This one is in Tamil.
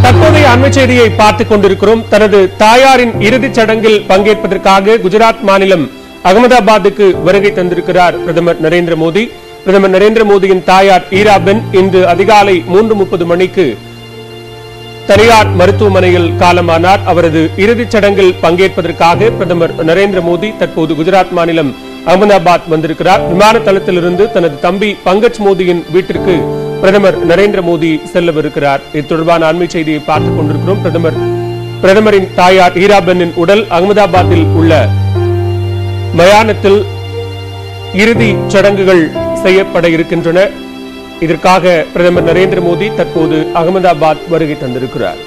தற்போதைய அண்மை செய்தியை பார்த்துக் கொண்டிருக்கிறோம் தனது தாயாரின் இறுதிச் சடங்கில் பங்கேற்பதற்காக குஜராத் மாநிலம் அகமதாபாத்துக்கு வருகை தந்திருக்கிறார் பிரதமர் நரேந்திர மோடி பிரதமர் நரேந்திர மோடியின் தாயார் ஈராபென் இன்று அதிகாலை மூன்று முப்பது மணிக்கு தனியார் மருத்துவமனையில் காலமானார் அவரது இறுதிச் சடங்கில் பங்கேற்பதற்காக பிரதமர் நரேந்திர மோடி தற்போது குஜராத் மாநிலம் அகமதாபாத் வந்திருக்கிறார் விமான தளத்திலிருந்து தனது தம்பி பங்கஜ் மோடியின் வீட்டிற்கு பிரதமர் நரேந்திர மோடி செல்லவிருக்கிறார் இது தொடர்பான அண்மை செய்தியை பார்த்துக் கொண்டிருக்கிறோம் பிரதமர் பிரதமரின் தாயார் ஈராபென்னின் உடல் அகமதாபாத்தில் உள்ள மயானத்தில் இறுதி சடங்குகள் செய்யப்பட இருக்கின்றன இதற்காக பிரதமர் நரேந்திர மோடி தற்போது அகமதாபாத் வருகை தந்திருக்கிறார்